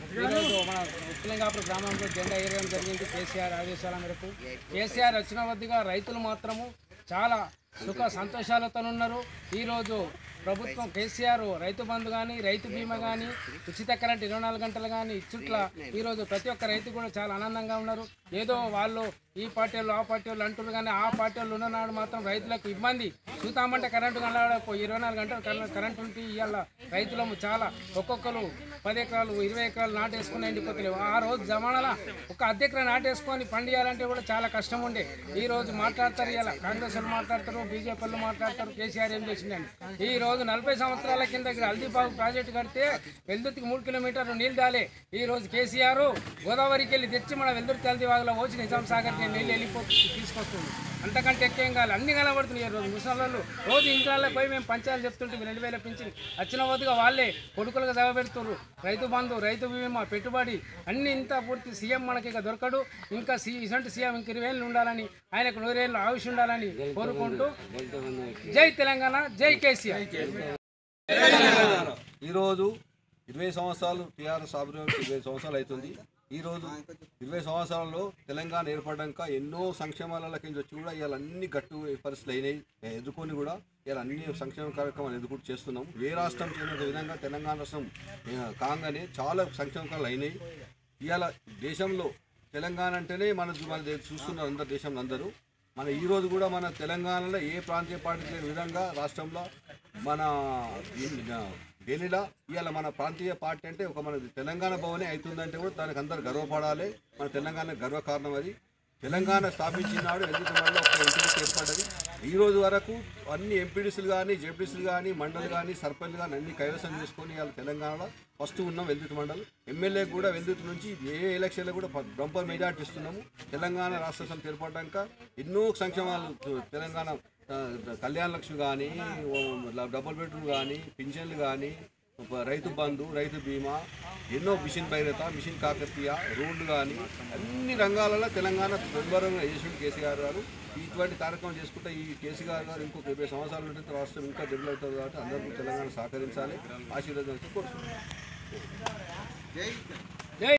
ఈరోజు మన ఉత్తిలింగాపురం గ్రామంలో జెండా ఎగరడం జరిగింది కేసీఆర్ ఆదేశాల మేరకు కేసీఆర్ వచ్చిన వద్దగా రైతులు మాత్రము చాలా సుఖ సంతోషాలతో ఉన్నారు ఈరోజు ప్రభుత్వం కేసీఆర్ రైతు బంధు కానీ రైతు బీమా కానీ ఉచిత కరెంట్ ఇరవై నాలుగు గంటలు కానీ ఇచ్చుట్ల ఈరోజు ప్రతి ఒక్క రైతు కూడా చాలా ఆనందంగా ఉన్నారు ఏదో వాళ్ళు ఈ పార్టీ వాళ్ళు ఆ పార్టీ వాళ్ళు అంటున్నారు కానీ ఆ పార్టీ వాళ్ళు ఉన్ననాడు మాత్రం రైతులకు ఇబ్బంది చూతామంటే కరెంటు కనబడకపో ఇరవై నాలుగు గంటలు కరెంట్ కరెంట్ ఉంటే ఇవాళ రైతులము చాలా ఒక్కొక్కరు పది ఎకరాలు ఇరవై ఎకరాలు నాటేసుకుని ఎండిపోతలేవు ఆ రోజు జమానాల ఒక అర్ధ ఎకరా నాటేసుకొని పండియాలంటే కూడా చాలా కష్టం ఉండే ఈ రోజు మాట్లాడతారు ఇలా కాంగ్రెస్ వాళ్ళు మాట్లాడతారు బీజేపీ వాళ్ళు మాట్లాడతారు కేసీఆర్ ఏం చేసిందండి ఈ రోజు నలభై సంవత్సరాల కింద ఇక్కడ హల్దీబాబు ప్రాజెక్టు కడితే వెల్దుర్తికి మూడు కిలోమీటర్లు నీళ్ళు దాలే ఈ రోజు కేసీఆర్ గోదావరికి వెళ్ళి తెచ్చి మన వెల్దుర్తి హల్దీబాగులో వచ్చి నిజాం సాగర్కి నీళ్ళు వెళ్ళిపోతు తీసుకొస్తుంది అంతకంటే ఎక్కువేం కాదు అన్ని కనబడుతున్నాయి ఈ రోజు ముసళ్ళు రోజు ఇంట్లో పోయి మేము పంచాయలు చెప్తుంటే రెండు వేల పింఛన్ వచ్చిన వద్దుగా వాళ్ళే కొడుకులుగా చదవబెడుతున్నారు రైతు బంధు రైతు బీమా పెట్టుబడి అన్ని ఇంత పూర్తి సీఎం మనకి ఇక దొరకడు ఇంకా సీ ఇసంటి సీఎం ఇంక ఇరవై ఏళ్ళు ఉండాలని ఆయనకు నూరేళ్ళు ఆయుష్ ఉండాలని కోరుకుంటూ జై తెలంగాణ జై కేసీఆర్ ఈరోజు ఇరవై సంవత్సరాలు టీఆర్ఎస్ ఆవిర్భావం ఇరవై సంవత్సరాలు అవుతుంది ఈరోజు ఇరవై సంవత్సరాల్లో తెలంగాణ ఏర్పడ్డాక ఎన్నో సంక్షేమాల కింద వచ్చి కూడా ఇవాళ అన్ని గట్టు పరిస్థితులు అయినాయి ఎదుర్కొని కూడా ఇవాళ అన్ని సంక్షేమ కార్యక్రమాలు ఎదుర్కొంటూ చేస్తున్నాం ఏ రాష్ట్రం చేయని విధంగా తెలంగాణ రాష్ట్రం ఆ, కాగానే చాలా సంక్షేమ కార్యాలు అయినాయి ఇవాళ దేశంలో తెలంగాణ అంటేనే మన మన దే- చూస్తున్నారు అందరు దేశంలో అందరూ మన ఈ రోజు కూడా మన తెలంగాణలో ఏ ప్రాంతీయ పార్టీ లేని విధంగా రాష్ట్రంలో మన ఢిల్లీలో ఇవాళ మన ప్రాంతీయ పార్టీ అంటే ఒక మన తెలంగాణ భవనే అవుతుందంటే కూడా దానికి అందరు గర్వపడాలి మన తెలంగాణ గర్వకారణం అది తెలంగాణ స్థాపించినాడు ఎందుకు మళ్ళీ ఒక ఎంపీడీసీ ఏర్పడ్డది ఈ రోజు వరకు అన్ని ఎంపీడీసీలు కానీ జెడ్పీసీలు కానీ మండలి కానీ సర్పంచ్ కానీ అన్ని కైవసం చేసుకొని ఇవాళ తెలంగాణలో ఫస్ట్ ఉన్నాం వెల్దుర్తి మండలం ఎమ్మెల్యే కూడా వెల్దుర్తి నుంచి ఏ ఎలక్షన్లో కూడా బంపర్ మెజార్టీ ఇస్తున్నాము తెలంగాణ రాష్ట్ర సమితి ఏర్పడ్డాక ఎన్నో సంక్షేమాలు తెలంగాణ ఆ, కళ్యాణ లక్ష్మి కానీ డబుల్ బెడ్రూమ్ కానీ పింఛన్లు కానీ ఒక రైతు బంధు రైతు బీమా ఎన్నో మిషన్ భైరత మిషన్ కాకతీయ రోడ్లు కానీ అన్ని రంగాలలో తెలంగాణ దుర్భరంగా చేసిండు కేసీఆర్ గారు ఇటువంటి కార్యక్రమం చేసుకుంటే ఈ కేసీఆర్ గారు ఇంకొక ఇరవై సంవత్సరాలు ఉంటే రాష్ట్రం ఇంకా డెవలప్ అవుతుంది కాబట్టి అందరికీ తెలంగాణ సహకరించాలి ఆశీర్వాదం కోరుతున్నాను